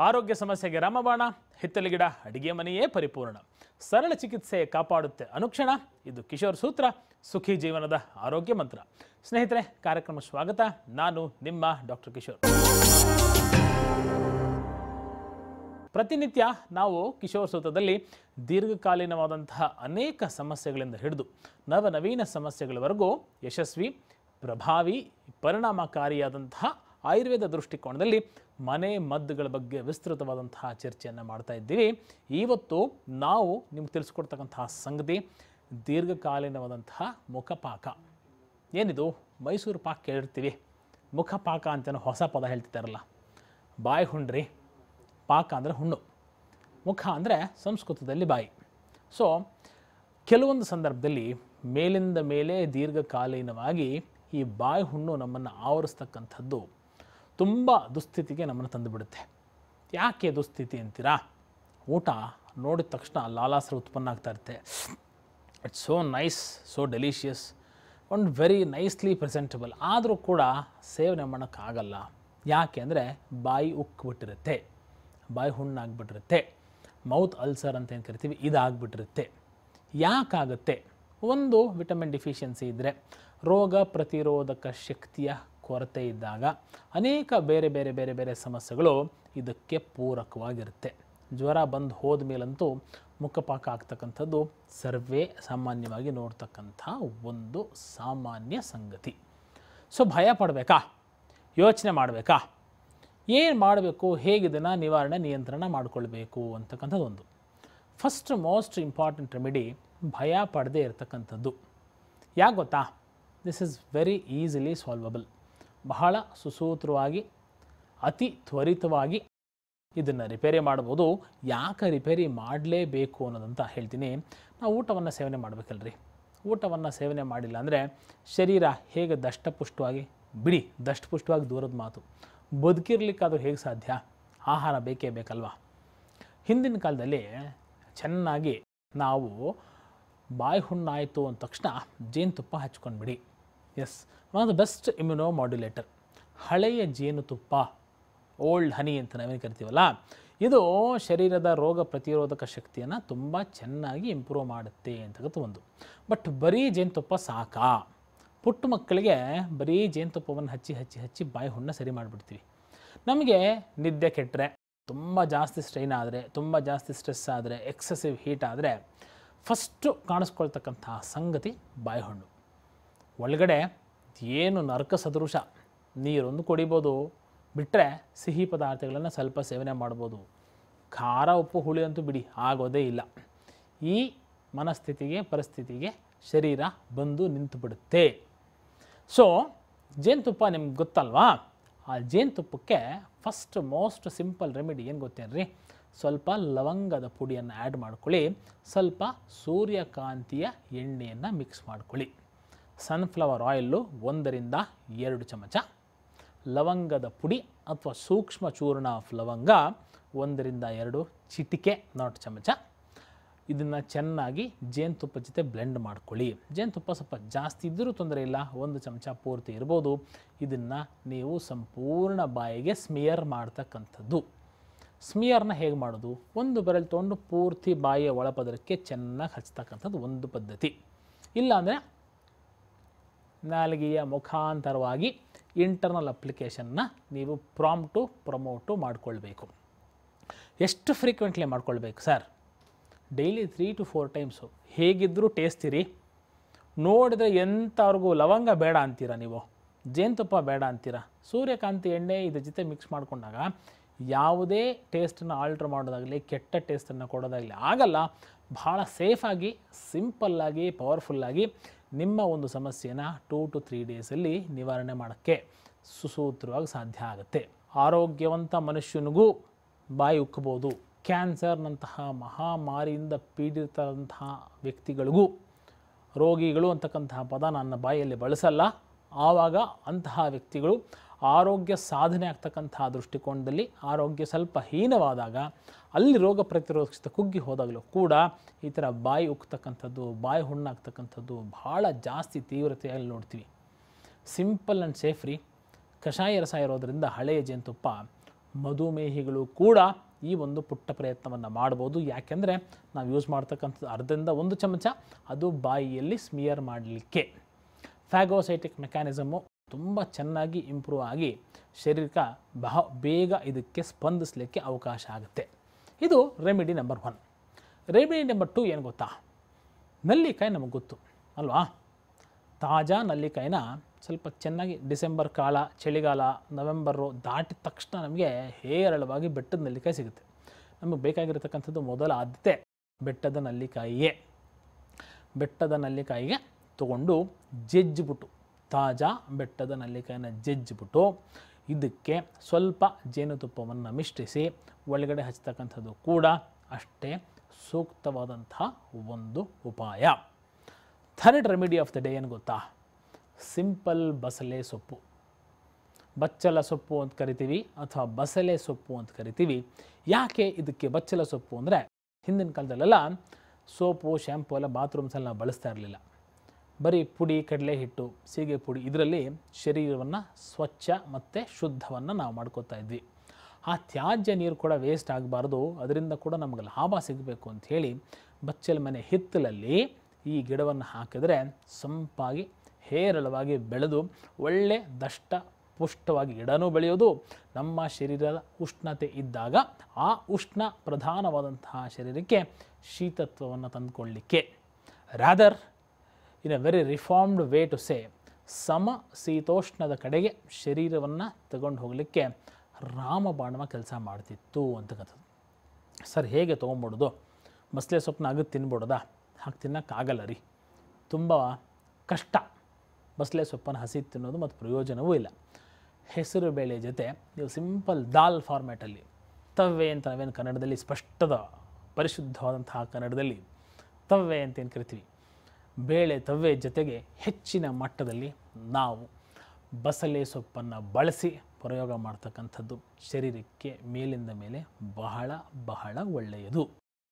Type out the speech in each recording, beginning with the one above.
ಆರೋಗ್ಯ ಸಮಸ್ಯೆಗೆ ರಾಮಬಾಣ ಹಿತ್ತಲ ಗಿಡ ಅಡಿಗೆ ಮನೆಯೇ ಪರಿಪೂರ್ಣ ಸರಳ ಚಿಕಿತ್ಸೆ ಕಾಪಾಡುತ್ತೆ ಅನುಕ್ಷಣ ಇದು ಕಿಶೋರ್ ಸೂತ್ರ ಸುಖಿ ಜೀವನದ ಆರೋಗ್ಯ ಮಂತ್ರ ಸ್ನೇಹಿತರೆ ಕಾರ್ಯಕ್ರಮ ಸ್ವಾಗತ ನಾನು ನಿಮ್ಮ ಡಾಕ್ಟರ್ ಕಿಶೋರ್ ಪ್ರತಿನಿತ್ಯ ನಾವು ಕಿಶೋರ್ ಸೂತ್ರದಲ್ಲಿ ದೀರ್ಘಕಾಲೀನವಾದಂತಹ ಅನೇಕ ಸಮಸ್ಯೆಗಳಿಂದ ಹಿಡಿದು ನವನವೀನ ಸಮಸ್ಯೆಗಳವರೆಗೂ ಯಶಸ್ವಿ ಪ್ರಭಾವಿ ಪರಿಣಾಮಕಾರಿಯಾದಂತಹ ಆಯುರ್ವೇದ ದೃಷ್ಟಿಕೋನದಲ್ಲಿ ಮನೆ ಮದ್ದುಗಳ ಬಗ್ಗೆ ವಿಸ್ತೃತವಾದಂತಹ ಚರ್ಚೆಯನ್ನು ಮಾಡ್ತಾ ಇದ್ದೀವಿ ಇವತ್ತು ನಾವು ನಿಮ್ಗೆ ತಿಳಿಸ್ಕೊಡ್ತಕ್ಕಂತಹ ಸಂಗತಿ ದೀರ್ಘಕಾಲೀನವಾದಂತಹ ಮುಖಪಾಕ ಏನಿದು ಮೈಸೂರು ಪಾಕ್ ಕೇಳಿರ್ತೀವಿ ಮುಖಪಾಕ ಅಂತೇನೋ ಹೊಸ ಪದ ಹೇಳ್ತಿದ್ದಾರಲ್ಲ ಬಾಯಿ ಹುಣ್ರಿ ಪಾಕ ಅಂದರೆ ಹುಣ್ಣು ಮುಖ ಅಂದರೆ ಸಂಸ್ಕೃತದಲ್ಲಿ ಬಾಯಿ ಸೊ ಕೆಲವೊಂದು ಸಂದರ್ಭದಲ್ಲಿ ಮೇಲಿಂದ ಮೇಲೆ ದೀರ್ಘಕಾಲೀನವಾಗಿ ಈ ಬಾಯಿ ಹುಣ್ಣು ನಮ್ಮನ್ನು ಆವರಿಸ್ತಕ್ಕಂಥದ್ದು ತುಂಬ ದುಸ್ಥಿತಿಗೆ ನಮ್ಮನ್ನು ತಂದುಬಿಡುತ್ತೆ ಯಾಕೆ ದುಸ್ಥಿತಿ ಅಂತೀರಾ ಊಟ ನೋಡಿದ ತಕ್ಷಣ ಲಾಲಾಸರ ಉತ್ಪನ್ನ ಆಗ್ತಾ ಇರುತ್ತೆ it's so nice so delicious ಒಂದು ವೆರಿ ನೈಸ್ಲಿ ಪ್ರೆಸೆಂಟಬಲ್ ಆದರೂ ಕೂಡ ಸೇವನೆ ಮಾಡೋಕ್ಕಾಗಲ್ಲ ಯಾಕೆ ಅಂದರೆ ಬಾಯಿ ಉಕ್ಕಿಬಿಟ್ಟಿರುತ್ತೆ ಬಾಯಿ ಹುಣ್ಣಾಗ್ಬಿಟ್ಟಿರುತ್ತೆ ಮೌತ್ ಅಲ್ಸರ್ ಅಂತ ಏನು ಕರಿತೀವಿ ಇದಾಗ್ಬಿಟ್ಟಿರುತ್ತೆ ಯಾಕಾಗುತ್ತೆ ಒಂದು ವಿಟಮಿನ್ ಡಿಫಿಷಿಯನ್ಸಿ ಇದ್ದರೆ ರೋಗ ಪ್ರತಿರೋಧಕ ಶಕ್ತಿಯ ಕೊರತೆ ಇದ್ದಾಗ ಅನೇಕ ಬೇರೆ ಬೇರೆ ಬೇರೆ ಬೇರೆ ಸಮಸ್ಯೆಗಳು ಇದಕ್ಕೆ ಪೂರಕವಾಗಿರುತ್ತೆ ಜ್ವರ ಬಂದು ಹೋದ ಮೇಲಂತೂ ಮುಖಪಾಕ ಆಗ್ತಕ್ಕಂಥದ್ದು ಸರ್ವೇ ಸಾಮಾನ್ಯವಾಗಿ ನೋಡ್ತಕ್ಕಂಥ ಒಂದು ಸಾಮಾನ್ಯ ಸಂಗತಿ ಸೊ ಭಯ ಪಡಬೇಕಾ ಯೋಚನೆ ಮಾಡಬೇಕಾ ಏನು ಮಾಡಬೇಕು ಹೇಗೆ ಇದನ್ನು ನಿವಾರಣೆ ನಿಯಂತ್ರಣ ಮಾಡಿಕೊಳ್ಬೇಕು ಅಂತಕ್ಕಂಥದ್ದು ಒಂದು ಫಸ್ಟ್ ಮೋಸ್ಟ್ ಇಂಪಾರ್ಟೆಂಟ್ ರೆಮಿಡಿ ಭಯ ಪಡದೇ ಇರತಕ್ಕಂಥದ್ದು ಯಾಕೆ ಗೊತ್ತಾ this is very easily solvable ಬಹಳ ಸುಸೂತ್ರವಾಗಿ ಅತಿ ತ್ವರಿತವಾಗಿ ಇದನ್ನು ರಿಪೇರಿ ಮಾಡ್ಬೋದು ಯಾಕೆ ರಿಪೇರಿ ಮಾಡಲೇಬೇಕು ಅನ್ನೋದಂತ ಹೇಳ್ತೀನಿ ನಾವು ಊಟವನ್ನು ಸೇವನೆ ಮಾಡಬೇಕಲ್ರಿ ಊಟವನ್ನು ಸೇವನೆ ಮಾಡಿಲ್ಲ ಅಂದರೆ ಶರೀರ ಹೇಗೆ ದಷ್ಟಪುಷ್ಟವಾಗಿ ಬಿಡಿ ದಷ್ಟಪುಷ್ಟವಾಗಿ ದೂರದ ಮಾತು ಬದುಕಿರ್ಲಿಕ್ಕಾದ್ರೂ ಹೇಗೆ ಸಾಧ್ಯ ಆಹಾರ ಬೇಕೇ ಬೇಕಲ್ವಾ ಹಿಂದಿನ ಕಾಲದಲ್ಲಿ ಚೆನ್ನಾಗಿ ನಾವು ಬಾಯಿ ಹುಣ್ಣಾಯಿತು ಅಂದ ತಕ್ಷಣ ಜೇನುತುಪ್ಪ ಹಚ್ಕೊಂಡ್ಬಿಡಿ yes one of the best immunomodulator ಹಳೆಯ ಜೇನುತುಪ್ಪ ಓಲ್ಡ್ ಹನಿ ಅಂತ ನಾವೇನು ಕರಿತೀವಲ್ಲ ಇದು ಶರೀರದ ರೋಗ ಪ್ರತಿರೋಧಕ ಶಕ್ತಿಯನ್ನು ತುಂಬ ಚೆನ್ನಾಗಿ ಇಂಪ್ರೂವ್ ಮಾಡುತ್ತೆ ಅಂತಕ್ಕಂಥ ಒಂದು ಬಟ್ ಬರೀ ಜೇನುತುಪ್ಪ ಸಾಕಾ ಪುಟ್ಟ ಮಕ್ಕಳಿಗೆ ಬರೀ ಜೇನುತುಪ್ಪವನ್ನು ಹಚ್ಚಿ ಹಚ್ಚಿ ಹಚ್ಚಿ ಬಾಯಿ ಹುಣ್ಣ ಸರಿ ಮಾಡಿಬಿಡ್ತೀವಿ ನಮಗೆ ನಿದ್ದೆ ಕೆಟ್ಟರೆ ತುಂಬ ಜಾಸ್ತಿ ಸ್ಟ್ರೈನ್ ಆದರೆ ತುಂಬ ಜಾಸ್ತಿ ಸ್ಟ್ರೆಸ್ ಆದರೆ ಎಕ್ಸೆಸಿವ್ ಹೀಟ್ ಆದರೆ ಫಸ್ಟು ಕಾಣಿಸ್ಕೊಳ್ತಕ್ಕಂತಹ ಸಂಗತಿ ಬಾಯಿ ಹುಣ್ಣು ಒಳಗಡೆ ಏನು ನರಕ ಸದೃಶ ನೀರೊಂದು ಕುಡಿಬೋದು ಬಿಟ್ಟರೆ ಸಿಹಿ ಪದಾರ್ಥಗಳನ್ನು ಸ್ವಲ್ಪ ಸೇವನೆ ಮಾಡ್ಬೋದು ಖಾರ ಉಪ್ಪು ಹುಳಿ ಅಂತೂ ಬಿಡಿ ಆಗೋದೇ ಇಲ್ಲ ಈ ಮನಸ್ಥಿತಿಗೆ ಪರಿಸ್ಥಿತಿಗೆ ಶರೀರ ಬಂದು ನಿಂತು ಬಿಡುತ್ತೆ ಸೊ ಜೇನುತುಪ್ಪ ನಿಮ್ಗೆ ಗೊತ್ತಲ್ವಾ ಆ ಜೇನುತುಪ್ಪಕ್ಕೆ ಫಸ್ಟ್ ಮೋಸ್ಟ್ ಸಿಂಪಲ್ ರೆಮಿಡಿ ಏನು ಗೊತ್ತೇನ್ರಿ ಸ್ವಲ್ಪ ಲವಂಗದ ಪುಡಿಯನ್ನು ಆ್ಯಡ್ ಮಾಡ್ಕೊಳ್ಳಿ ಸ್ವಲ್ಪ ಸೂರ್ಯಕಾಂತಿಯ ಎಣ್ಣೆಯನ್ನು ಮಿಕ್ಸ್ ಮಾಡ್ಕೊಳ್ಳಿ ಸನ್ಫ್ಲವರ್ ಆಯಿಲ್ಲು ಒಂದರಿಂದ ಎರಡು ಚಮಚ ಲವಂಗದ ಪುಡಿ ಅಥವಾ ಸೂಕ್ಷ್ಮ ಚೂರ್ಣ ಆಫ್ ಲವಂಗ ಒಂದರಿಂದ ಎರಡು ಚಿಟಿಕೆ ನಾಟ್ ಚಮಚ ಇದನ್ನು ಚೆನ್ನಾಗಿ ಜೇನುತುಪ್ಪ ಜೊತೆ ಬ್ಲೆಂಡ್ ಮಾಡ್ಕೊಳ್ಳಿ ಜೇನುತುಪ್ಪ ಸ್ವಲ್ಪ ಜಾಸ್ತಿ ಇದ್ದರೂ ತೊಂದರೆ ಇಲ್ಲ ಒಂದು ಚಮಚ ಪೂರ್ತಿ ಇರ್ಬೋದು ಇದನ್ನು ನೀವು ಸಂಪೂರ್ಣ ಬಾಯಿಗೆ ಸ್ಮಿಯರ್ ಮಾಡ್ತಕ್ಕಂಥದ್ದು ಸ್ಮಿಯರ್ನ ಹೇಗೆ ಮಾಡೋದು ಒಂದು ಬೆರಳು ತೊಗೊಂಡು ಪೂರ್ತಿ ಬಾಯಿಯ ಒಳಪದರಕ್ಕೆ ಚೆನ್ನಾಗಿ ಹಚ್ತಕ್ಕಂಥದ್ದು ಒಂದು ಪದ್ಧತಿ ಇಲ್ಲಾಂದರೆ ನಾಲಿಗೆಯ ಮುಖಾಂತರವಾಗಿ ಇಂಟರ್ನಲ್ ಅಪ್ಲಿಕೇಶನ್ನ ನೀವು ಪ್ರಾಂಪ್ಟು ಪ್ರಮೋಟು ಮಾಡಿಕೊಳ್ಬೇಕು ಎಷ್ಟು ಫ್ರೀಕ್ವೆಂಟ್ಲಿ ಮಾಡ್ಕೊಳ್ಬೇಕು sir daily three to four times ಹೇಗಿದ್ದರೂ ಟೇಸ್ಟ್ ಇರಿ ನೋಡಿದ್ರೆ ಎಂಥವ್ರಿಗೂ ಲವಂಗ ಬೇಡ ಅಂತೀರಾ ನೀವು ಜೇನುತುಪ್ಪ ಬೇಡ ಅಂತೀರಾ ಸೂರ್ಯಕಾಂತಿ ಎಣ್ಣೆ ಇದ್ರ ಜೊತೆ ಮಿಕ್ಸ್ ಮಾಡಿಕೊಂಡಾಗ ಯಾವುದೇ ಟೇಸ್ಟನ್ನು ಆಲ್ಟ್ರ್ ಮಾಡೋದಾಗಲಿ ಕೆಟ್ಟ ಟೇಸ್ಟನ್ನು ಕೊಡೋದಾಗಲಿ ಆಗಲ್ಲ ಭಾಳ ಸೇಫಾಗಿ ಸಿಂಪಲ್ಲಾಗಿ ಪವರ್ಫುಲ್ಲಾಗಿ ನಿಮ್ಮ ಒಂದು ಸಮಸ್ಯೆನ ಟೂ ಟು ತ್ರೀ ಡೇಸಲ್ಲಿ ನಿವಾರಣೆ ಮಾಡೋಕ್ಕೆ ಸುಸೂತ್ರವಾಗಿ ಸಾಧ್ಯ ಆಗುತ್ತೆ ಆರೋಗ್ಯವಂತ ಮನುಷ್ಯನಿಗೂ ಬಾಯಿ ಉಕ್ಕಬೋದು ಕ್ಯಾನ್ಸರ್ನಂತಹ ಮಹಾಮಾರಿಯಿಂದ ಪೀಡಿತರಂತಹ ವ್ಯಕ್ತಿಗಳಿಗೂ ರೋಗಿಗಳು ಅಂತಕ್ಕಂತಹ ಪದ ನನ್ನ ಬಾಯಲ್ಲಿ ಬಳಸಲ್ಲ ಆವಾಗ ಅಂತಹ ವ್ಯಕ್ತಿಗಳು ಆರೋಗ್ಯ ಸಾಧನೆ ಆಗ್ತಕ್ಕಂತಹ ದೃಷ್ಟಿಕೋನದಲ್ಲಿ ಆರೋಗ್ಯ ಸ್ವಲ್ಪ ಹೀನವಾದಾಗ ಅಲ್ಲಿ ರೋಗ ಪ್ರತಿರೋಧಕ ಕುಗ್ಗಿ ಹೋದಾಗಲೂ ಕೂಡ ಈ ಥರ ಬಾಯಿ ಉಕ್ತಕ್ಕಂಥದ್ದು ಬಾಯಿ ಹುಣ್ಣಾಗ್ತಕ್ಕಂಥದ್ದು ಭಾಳ ಜಾಸ್ತಿ ತೀವ್ರತೆಯಲ್ಲಿ ನೋಡ್ತೀವಿ ಸಿಂಪಲ್ ಆ್ಯಂಡ್ ಸೇಫ್ ರೀ ಕಷಾಯ ರಸ ಇರೋದರಿಂದ ಹಳೆಯ ಜೇನುತುಪ್ಪ ಮಧುಮೇಹಿಗಳು ಕೂಡ ಈ ಒಂದು ಪುಟ್ಟ ಪ್ರಯತ್ನವನ್ನು ಮಾಡ್ಬೋದು ಯಾಕೆಂದರೆ ನಾವು ಯೂಸ್ ಮಾಡ್ತಕ್ಕಂಥದ್ದು ಅರ್ಧದಿಂದ ಒಂದು ಚಮಚ ಅದು ಬಾಯಿಯಲ್ಲಿ ಸ್ಮಿಯರ್ ಮಾಡಲಿಕ್ಕೆ ಫ್ಯಾಗೋಸೈಟಿಕ್ ಮೆಕ್ಯಾನಿಸಮು ತುಂಬ ಚೆನ್ನಾಗಿ ಇಂಪ್ರೂವ್ ಆಗಿ ಶರೀರಕ್ಕೆ ಬಹ ಬೇಗ ಇದಕ್ಕೆ ಸ್ಪಂದಿಸಲಿಕ್ಕೆ ಅವಕಾಶ ಆಗುತ್ತೆ ಇದು remedy number one remedy number two ಏನು ಗೊತ್ತಾ ನಲ್ಲಿಕಾಯಿ ನಮಗೆ ಗೊತ್ತು ಅಲ್ವಾ ತಾಜಾ ನಲ್ಲಿಕಾಯಿನ ಸ್ವಲ್ಪ ಚೆನ್ನಾಗಿ ಡಿಸೆಂಬರ್ ಕಾಲ ಚಳಿಗಾಲ ನವೆಂಬರು ದಾಟಿದ ತಕ್ಷಣ ನಮಗೆ ಹೇರಳವಾಗಿ ಬೆಟ್ಟದ ನೆಲ್ಲಿಕಾಯಿ ಸಿಗುತ್ತೆ ನಮಗೆ ಬೇಕಾಗಿರತಕ್ಕಂಥದ್ದು ಮೊದಲ ಆದ್ಯತೆ ಬೆಟ್ಟದ ನಲ್ಲಿಕಾಯಿಯೇ ಬೆಟ್ಟದ ನಲ್ಲಿಕಾಯಿಗೆ ತಗೊಂಡು ಜಜ್ಜಿಬಿಟ್ಟು ತಾಜಾ ಬೆಟ್ಟದ ನಲ್ಲಿಕಾಯಿನ ಜಜ್ಜಿಬಿಟ್ಟು ಇದಕ್ಕೆ ಸ್ವಲ್ಪ ಜೇನುತುಪ್ಪವನ್ನು ಮಿಶ್ರಿಸಿ ಒಳಗಡೆ ಹಚ್ಚತಕ್ಕಂಥದ್ದು ಕೂಡ ಅಷ್ಟೇ ಸೂಕ್ತವಾದಂತಹ ಒಂದು ಉಪಾಯ third remedy of the day ಏನು ಗೊತ್ತಾ ಸಿಂಪಲ್ ಬಸಳೆ ಸೊಪ್ಪು ಬಚ್ಚಲ ಸೊಪ್ಪು ಅಂತ ಕರಿತೀವಿ ಅಥವಾ ಬಸಳೆ ಸೊಪ್ಪು ಅಂತ ಕರಿತೀವಿ ಯಾಕೆ ಇದಕ್ಕೆ ಬಚ್ಚಲ ಸೊಪ್ಪು ಅಂದರೆ ಹಿಂದಿನ ಕಾಲದಲ್ಲೆಲ್ಲ ಸೋಪು ಶ್ಯಾಂಪು ಎಲ್ಲ ಬಾತ್ರೂಮ್ಸಲ್ಲಿ ನಾವು ಬಳಸ್ತಾ ಇರಲಿಲ್ಲ ಬರೀ ಪುಡಿ ಕಡಲೆ ಹಿಟ್ಟು ಸೀಗೆ ಪುಡಿ ಇದರಲ್ಲಿ ಶರೀರವನ್ನು ಸ್ವಚ್ಛ ಮತ್ತು ಶುದ್ಧವನ್ನು ನಾವು ಮಾಡ್ಕೋತಾ ಇದ್ವಿ ಆ ತ್ಯಾಜ್ಯ ನೀರು ಕೂಡ ವೇಸ್ಟ್ ಆಗಬಾರ್ದು ಅದರಿಂದ ಕೂಡ ನಮಗೆ ಲಾಭ ಸಿಗಬೇಕು ಅಂಥೇಳಿ ಬಚ್ಚಲ ಮನೆ ಹಿತ್ತಲಲ್ಲಿ ಈ ಗಿಡವನ್ನು ಹಾಕಿದರೆ ಸಂಪಾಗಿ ಹೇರಳವಾಗಿ ಬೆಳೆದು ಒಳ್ಳೆ ದಷ್ಟ ಪುಷ್ಟವಾಗಿ ಗಿಡನೂ ಬೆಳೆಯೋದು ನಮ್ಮ ಶರೀರದ ಉಷ್ಣತೆ ಇದ್ದಾಗ ಆ ಉಷ್ಣ ಪ್ರಧಾನವಾದಂತಹ ಶರೀರಕ್ಕೆ ಶೀತತ್ವವನ್ನು ತಂದುಕೊಳ್ಳಿಕ್ಕೆ rather in a very reformed way to say ಸಮ ಶೀತೋಷ್ಣದ ಕಡೆಗೆ ಶರೀರವನ್ನು ತಗೊಂಡು ಹೋಗಲಿಕ್ಕೆ ರಾಮಬಾಣವ ಕೆಲಸ ಮಾಡ್ತಿತ್ತು ಅಂತಕ್ಕಂಥದ್ದು ಸರ್ ಹೇಗೆ ತೊಗೊಂಬಿಡೋದು ಬಸಳೆ ಸೊಪ್ಪನ್ನ ಅಗದು ತಿನ್ಬಿಡೋದಾ ಹಾಗೆ ತಿನ್ನೋಕ್ಕಾಗಲ್ಲ ರೀ ತುಂಬ ಕಷ್ಟ ಬಸಳೆ ಸೊಪ್ಪನ್ನು ಹಸಿ ತಿನ್ನೋದು ಮತ್ತು ಪ್ರಯೋಜನವೂ ಇಲ್ಲ ಹೆಸರು ಬೇಳೆ ಜೊತೆ ನೀವು ಸಿಂಪಲ್ ದಾಲ್ ಫಾರ್ಮ್ಯಾಟಲ್ಲಿ ತವ್ವೆ ಅಂತ ನಾವೇನು ಕನ್ನಡದಲ್ಲಿ ಸ್ಪಷ್ಟದ ಪರಿಶುದ್ಧವಾದಂತಹ ಕನ್ನಡದಲ್ಲಿ ತವ್ವೆ ಅಂತ ಏನು ಕರಿತೀವಿ ಬೇಳೆ ತವ್ವೆ ಜೊತೆಗೆ ಹೆಚ್ಚಿನ ಮಟ್ಟದಲ್ಲಿ ನಾವು ಬಸಳೆ ಸೊಪ್ಪನ್ನು ಬಳಸಿ ಪ್ರಯೋಗ ಮಾಡ್ತಕ್ಕಂಥದ್ದು ಶರೀರಕ್ಕೆ ಮೇಲಿಂದ ಮೇಲೆ ಬಹಳ ಬಹಳ ಒಳ್ಳೆಯದು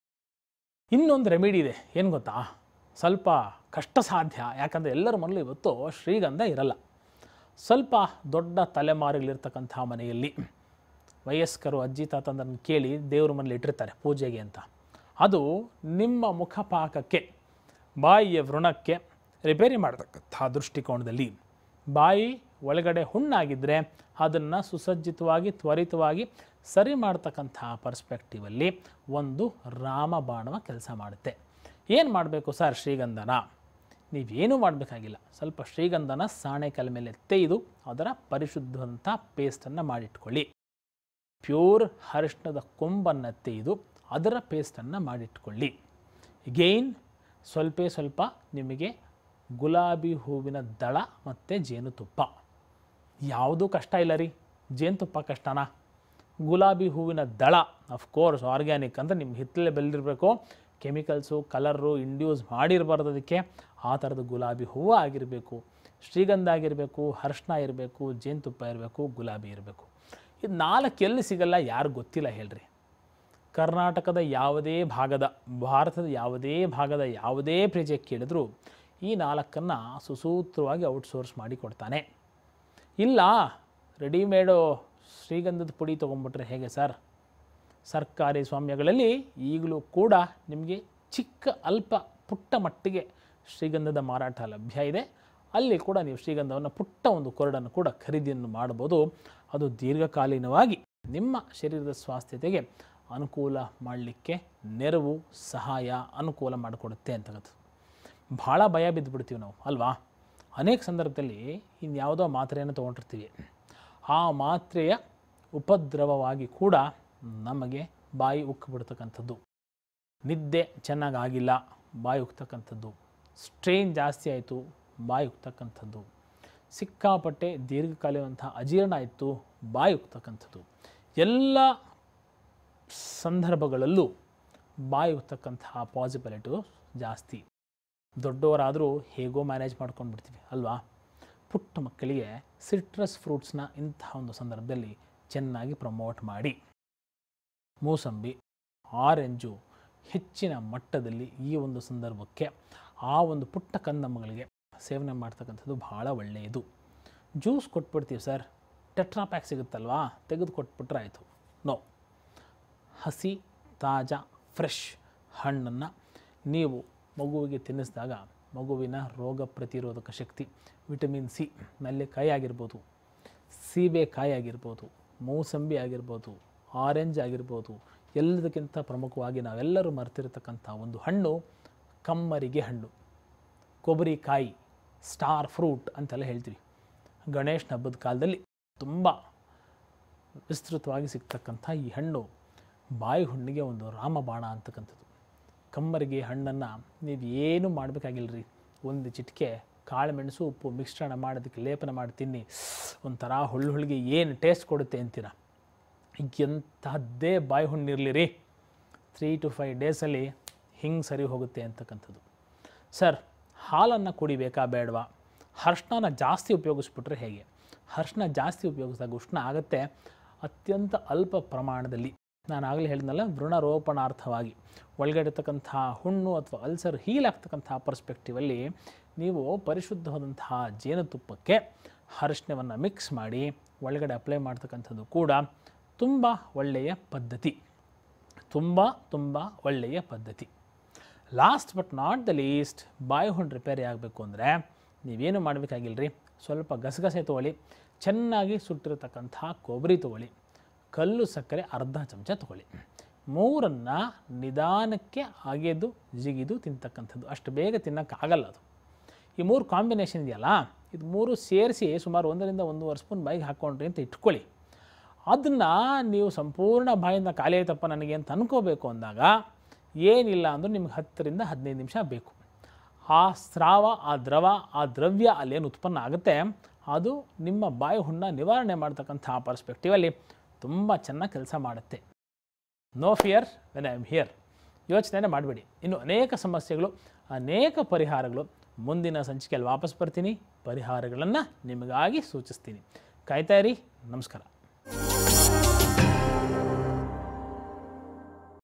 ಇನ್ನೊಂದು ರೆಮಿಡಿ ಇದೆ ಏನು ಗೊತ್ತಾ ಸ್ವಲ್ಪ ಕಷ್ಟ ಸಾಧ್ಯ ಯಾಕಂದರೆ ಎಲ್ಲರ ಮನೇಲೂ ಇವತ್ತು ಶ್ರೀಗಂಧ ಇರಲ್ಲ ಸ್ವಲ್ಪ ದೊಡ್ಡ ತಲೆಮಾರುಗಳಿರ್ತಕ್ಕಂಥ ಮನೆಯಲ್ಲಿ ವಯಸ್ಕರು ಅಜ್ಜಿ ತಾತಂದರನ್ನು ಕೇಳಿ ದೇವ್ರ ಮನೇಲಿ ಇಟ್ಟಿರ್ತಾರೆ ಪೂಜೆಗೆ ಅಂತ ಅದು ನಿಮ್ಮ ಮುಖಪಾಕಕ್ಕೆ ಬಾಯಿಯ ವ್ರಣಕ್ಕೆ ರಿಪೇರಿ ಮಾಡತಕ್ಕಂಥ ದೃಷ್ಟಿಕೋನದಲ್ಲಿ ಬಾಯಿ ಒಳಗಡೆ ಹುಣ್ಣಾಗಿದ್ದರೆ ಅದನ್ನು ಸುಸಜ್ಜಿತವಾಗಿ ತ್ವರಿತವಾಗಿ ಸರಿ ಮಾಡ್ತಕ್ಕಂಥ ಪರ್ಸ್ಪೆಕ್ಟಿವಲ್ಲಿ ಒಂದು ರಾಮಬಾಣವ ಕೆಲಸ ಮಾಡುತ್ತೆ ಏನು ಮಾಡಬೇಕು ಸರ್ ಶ್ರೀಗಂಧನ ನೀವೇನೂ ಮಾಡಬೇಕಾಗಿಲ್ಲ ಸ್ವಲ್ಪ ಶ್ರೀಗಂಧನ ಸಾಣೆಕಲ್ ಮೇಲೆ ತೆಗೆದು ಅದರ ಪರಿಶುದ್ಧವಂಥ ಪೇಸ್ಟನ್ನು ಮಾಡಿಟ್ಕೊಳ್ಳಿ ಪ್ಯೂರ್ ಅರಿಶಿಣದ ಕೊಂಬನ್ನು ತೆಗೆದು ಅದರ ಪೇಸ್ಟನ್ನು ಮಾಡಿಟ್ಕೊಳ್ಳಿ ಗೇನ್ ಸ್ವಲ್ಪ ಸ್ವಲ್ಪ ನಿಮಗೆ ಗುಲಾಬಿ ಹೂವಿನ ದಳ ಮತ್ತು ಜೇನುತುಪ್ಪ ಯಾವುದೂ ಕಷ್ಟ ಇಲ್ಲ ರೀ ಜೇನುತುಪ್ಪ ಕಷ್ಟನಾ ಗುಲಾಬಿ ಹೂವಿನ ದಳ ಅಫ್ಕೋರ್ಸ್ ಆರ್ಗ್ಯಾನಿಕ್ ಅಂದರೆ ನಿಮ್ಮ ಹಿತ್ತಲೇ ಬೆಳೆದಿರಬೇಕು ಕೆಮಿಕಲ್ಸು ಕಲರು ಇಂಡ್ಯೂಸ್ ಮಾಡಿರಬಾರ್ದು ಅದಕ್ಕೆ ಆ ಥರದ ಗುಲಾಬಿ ಹೂವು ಆಗಿರಬೇಕು ಶ್ರೀಗಂಧ ಆಗಿರಬೇಕು ಅರ್ಶಿನ ಇರಬೇಕು ಜೇನುತುಪ್ಪ ಇರಬೇಕು ಗುಲಾಬಿ ಇರಬೇಕು ಇದು ನಾಲ್ಕು ಎಲ್ಲಿ ಸಿಗಲ್ಲ ಯಾರು ಗೊತ್ತಿಲ್ಲ ಹೇಳ್ರಿ ಕರ್ನಾಟಕದ ಯಾವುದೇ ಭಾಗದ ಭಾರತದ ಯಾವುದೇ ಭಾಗದ ಯಾವುದೇ ಪ್ರಜೆ ಕೇಳಿದ್ರು ಈ ನಾಲ್ಕನ್ನು ಸುಸೂತ್ರವಾಗಿ ಔಟ್ಸೋರ್ಸ್ ಮಾಡಿ ಕೊಡ್ತಾನೆ ಇಲ್ಲ ರೆಡಿಮೇಡು ಶ್ರೀಗಂಧದ ಪುಡಿ ತೊಗೊಂಬಿಟ್ರೆ ಹೇಗೆ ಸರ್ ಸರ್ಕಾರಿ ಸ್ವಾಮ್ಯಗಳಲ್ಲಿ ಈಗಲೂ ಕೂಡ ನಿಮಗೆ ಚಿಕ್ಕ ಅಲ್ಪ ಪುಟ್ಟ ಮಟ್ಟಿಗೆ ಶ್ರೀಗಂಧದ ಮಾರಾಟ ಲಭ್ಯ ಇದೆ ಅಲ್ಲಿ ಕೂಡ ನೀವು ಶ್ರೀಗಂಧವನ್ನು ಪುಟ್ಟ ಒಂದು ಕೊರಡನ್ನು ಕೂಡ ಖರೀದಿಯನ್ನು ಮಾಡ್ಬೋದು ಅದು ದೀರ್ಘಕಾಲೀನವಾಗಿ ನಿಮ್ಮ ಶರೀರದ ಸ್ವಾಸ್ಥ್ಯತೆಗೆ ಅನುಕೂಲ ಮಾಡಲಿಕ್ಕೆ ನೆರವು ಸಹಾಯ ಅನುಕೂಲ ಮಾಡಿಕೊಡುತ್ತೆ ಅಂತಕ್ಕಂಥದ್ದು ಭಾಳ ಭಯ ಬಿದ್ದುಬಿಡ್ತೀವಿ ನಾವು ಅಲ್ವಾ ಅನೇಕ ಸಂದರ್ಭದಲ್ಲಿ ಇನ್ಯಾವುದೋ ಮಾತ್ರೆಯನ್ನು ತೊಗೊಂಡಿರ್ತೀವಿ ಆ ಮಾತ್ರೆಯ ಉಪದ್ರವವಾಗಿ ಕೂಡ ನಮಗೆ ಬಾಯಿ ಉಕ್ಕು ಬಿಡ್ತಕ್ಕಂಥದ್ದು ನಿದ್ದೆ ಚೆನ್ನಾಗಾಗಿಲ್ಲ ಬಾಯಿ ಉಕ್ತಕ್ಕಂಥದ್ದು ಸ್ಟ್ರೈನ್ ಜಾಸ್ತಿ ಆಯಿತು ಬಾಯಿ ಉಕ್ತಕ್ಕಂಥದ್ದು ಸಿಕ್ಕಾಪಟ್ಟೆ ದೀರ್ಘಕಾಲೀನವಂತಹ ಅಜೀರ್ಣ ಆಯಿತು ಬಾಯಿ ಉಕ್ತಕ್ಕಂಥದ್ದು ಎಲ್ಲ ಸಂದರ್ಭಗಳಲ್ಲೂ ಬಾಯಿ ಉಕ್ತಕ್ಕಂತಹ ಪಾಸಿಬಿಲಿಟಿ ಜಾಸ್ತಿ ದೊಡ್ಡವರಾದರೂ ಹೇಗೋ ಮ್ಯಾನೇಜ್ ಮಾಡ್ಕೊಂಡು ಬಿಡ್ತೀವಿ ಅಲ್ವಾ ಪುಟ್ಟ ಮಕ್ಕಳಿಗೆ ಸಿಟ್ರಸ್ ಫ್ರೂಟ್ಸ್ನ ಇಂತಹ ಒಂದು ಸಂದರ್ಭದಲ್ಲಿ ಚೆನ್ನಾಗಿ ಪ್ರಮೋಟ್ ಮಾಡಿ ಮೂಸಂಬಿ ಆರೆಂಜು ಹೆಚ್ಚಿನ ಮಟ್ಟದಲ್ಲಿ ಈ ಒಂದು ಸಂದರ್ಭಕ್ಕೆ ಆ ಒಂದು ಪುಟ್ಟ ಕಂದಮ್ಮಗಳಿಗೆ ಸೇವನೆ ಮಾಡ್ತಕ್ಕಂಥದ್ದು ಭಾಳ ಒಳ್ಳೆಯದು ಜ್ಯೂಸ್ ಕೊಟ್ಬಿಡ್ತೀವಿ ಸರ್ ಟೆಟ್ರಾಪ್ಯಾಕ್ ಸಿಗುತ್ತಲ್ವಾ ತೆಗೆದು ಕೊಟ್ಬಿಟ್ರೆ ಆಯಿತು ನೋ ಹಸಿ ತಾಜಾ ಫ್ರೆಶ್ ಹಣ್ಣನ್ನು ನೀವು ಮಗುವಿಗೆ ತಿನ್ನಿಸಿದಾಗ ಮಗುವಿನ ರೋಗ ಪ್ರತಿರೋಧಕ ಶಕ್ತಿ ವಿಟಮಿನ್ ಸಿ ನೆಲ್ಲಿಕಾಯಿ ಆಗಿರ್ಬೋದು ಸೀಬೆಕಾಯಿ ಆಗಿರ್ಬೋದು ಮೌಸಂಬಿ ಆಗಿರ್ಬೋದು ಆರೆಂಜ್ ಆಗಿರ್ಬೋದು ಎಲ್ಲದಕ್ಕಿಂತ ಪ್ರಮುಖವಾಗಿ ನಾವೆಲ್ಲರೂ ಮರ್ತಿರತಕ್ಕಂಥ ಒಂದು ಹಣ್ಣು ಕಮ್ಮರಿಗೆ ಹಣ್ಣು ಕೊಬ್ಬರಿಕಾಯಿ ಸ್ಟಾರ್ ಫ್ರೂಟ್ ಅಂತೆಲ್ಲ ಹೇಳ್ತೀವಿ ಗಣೇಶನ ಹಬ್ಬದ ಕಾಲದಲ್ಲಿ ತುಂಬ ವಿಸ್ತೃತವಾಗಿ ಸಿಗ್ತಕ್ಕಂಥ ಈ ಹಣ್ಣು ಬಾಯಿ ಹುಣ್ಣಿಗೆ ಒಂದು ರಾಮಬಾಣ ಅಂತಕ್ಕಂಥದ್ದು ಕಮ್ಮರಿಗೆ ಹಣ್ಣನ್ನು ನೀವು ಏನು ಮಾಡಬೇಕಾಗಿಲ್ಲರಿ ಒಂದು ಚಿಟಿಕೆ ಕಾಳುಮೆಣಸು ಉಪ್ಪು ಮಿಶ್ರಣ ಮಾಡೋದಕ್ಕೆ ಲೇಪನ ಮಾಡಿ ತಿನ್ನಿ ಒಂಥರ ಹುಳ್ಳು ಹುಳಿಗೆ ಏನು ಟೇಸ್ಟ್ ಕೊಡುತ್ತೆ ಅಂತೀರ ಎಂತಹದ್ದೇ ಬಾಯಿ ಹುಣ್ಣಿರಲಿರಿ ತ್ರೀ ಟು ಫೈವ್ ಡೇಸಲ್ಲಿ ಹಿಂಗೆ ಸರಿ ಹೋಗುತ್ತೆ ಅಂತಕ್ಕಂಥದ್ದು ಸರ್ ಹಾಲನ್ನು ಕುಡಿಬೇಕಾ ಬೇಡವಾ ಅರ್ಶಿನ ಜಾಸ್ತಿ ಉಪಯೋಗಿಸ್ಬಿಟ್ರೆ ಹೇಗೆ ಅರ್ಶಿನ ಜಾಸ್ತಿ ಉಪಯೋಗಿಸಿದಾಗ ಉಷ್ಣ ಆಗುತ್ತೆ ಅತ್ಯಂತ ಅಲ್ಪ ಪ್ರಮಾಣದಲ್ಲಿ ನಾನು ಆಗಲೇ ಹೇಳಿದ್ನಲ್ಲ ವೃಣರೋಪಣಾರ್ಥವಾಗಿ ಒಳಗಡೆ ಇರ್ತಕ್ಕಂಥ ಹುಣ್ಣು ಅಥವಾ ಅಲ್ಸರ್ ಹೀಲ್ ಆಗ್ತಕ್ಕಂಥ ಪರ್ಸ್ಪೆಕ್ಟಿವಲ್ಲಿ ನೀವು ಪರಿಶುದ್ಧವಾದಂತಹ ಜೇನುತುಪ್ಪಕ್ಕೆ ಅರಿಶಿನವನ್ನು ಮಿಕ್ಸ್ ಮಾಡಿ ಒಳಗಡೆ ಅಪ್ಲೈ ಮಾಡ್ತಕ್ಕಂಥದ್ದು ಕೂಡ ತುಂಬ ಒಳ್ಳೆಯ ಪದ್ಧತಿ ತುಂಬ ತುಂಬ ಒಳ್ಳೆಯ ಪದ್ಧತಿ last but not the least ಬಾಯಿ ಹುಣ್ಣು ರಿಪೇರಿ ಆಗಬೇಕು ಅಂದರೆ ನೀವೇನು ಮಾಡಬೇಕಾಗಿಲ್ಲರಿ ಸ್ವಲ್ಪ ಗಸಗಸೆ ತೊಗೊಳ್ಳಿ ಚೆನ್ನಾಗಿ ಸುಟ್ಟಿರತಕ್ಕಂಥ ಕೊಬ್ಬರಿ ತೊಗೊಳ್ಳಿ ಕಲ್ಲು ಸಕ್ಕರೆ ಅರ್ಧ ಚಮಚ ತೊಗೊಳ್ಳಿ ಮೂರನ್ನು ನಿಧಾನಕ್ಕೆ ಅಗೆದು ಜಿಗಿದು ತಿಂತಕ್ಕಂಥದ್ದು ಅಷ್ಟು ಬೇಗ ತಿನ್ನೋಕ್ಕಾಗಲ್ಲ ಅದು ಈ ಮೂರು ಕಾಂಬಿನೇಷನ್ ಇದೆಯಲ್ಲ ಇದು ಮೂರು ಸೇರಿಸಿ ಸುಮಾರು ಒಂದರಿಂದ ಒಂದೂವರೆ ಸ್ಪೂನ್ ಬಾಯಿಗೆ ಹಾಕ್ಕೊಂಡ್ರಿ ಅಂತ ಇಟ್ಕೊಳ್ಳಿ ಅದನ್ನು ನೀವು ಸಂಪೂರ್ಣ ಬಾಯಿಂದ ಖಾಲಿ ಆಯ್ತಪ್ಪ ನನಗೆ ಅಂತ ಅನ್ಕೋಬೇಕು ಅಂದಾಗ ಏನಿಲ್ಲ ಅಂದರೂ ನಿಮ್ಗೆ ಹತ್ತರಿಂದ ಹದಿನೈದು ನಿಮಿಷ ಬೇಕು ಆ ಸ್ರಾವ ಆ ದ್ರವ ಆ ದ್ರವ್ಯ ಅಲ್ಲೇನು ಉತ್ಪನ್ನ ಆಗುತ್ತೆ ಅದು ನಿಮ್ಮ ಬಾಯಿ ಹುಣ್ಣ ನಿವಾರಣೆ ಮಾಡ್ತಕ್ಕಂಥ ಆ ಪರ್ಸ್ಪೆಕ್ಟಿವಲ್ಲಿ ತುಂಬ ಚೆನ್ನಾಗಿ ಕೆಲಸ ಮಾಡುತ್ತೆ no fear when I am here ಯೋಚನೆ ಮಾಡಬೇಡಿ ಇನ್ನು ಅನೇಕ ಸಮಸ್ಯೆಗಳು ಅನೇಕ ಪರಿಹಾರಗಳು ಮುಂದಿನ ಸಂಚಿಕೆಯಲ್ಲಿ ವಾಪಸ್ ಬರ್ತೀನಿ ಪರಿಹಾರಗಳನ್ನು ನಿಮಗಾಗಿ ಸೂಚಿಸ್ತೀನಿ ಕಾಯ್ತಾ ಇರಿ ನಮಸ್ಕಾರ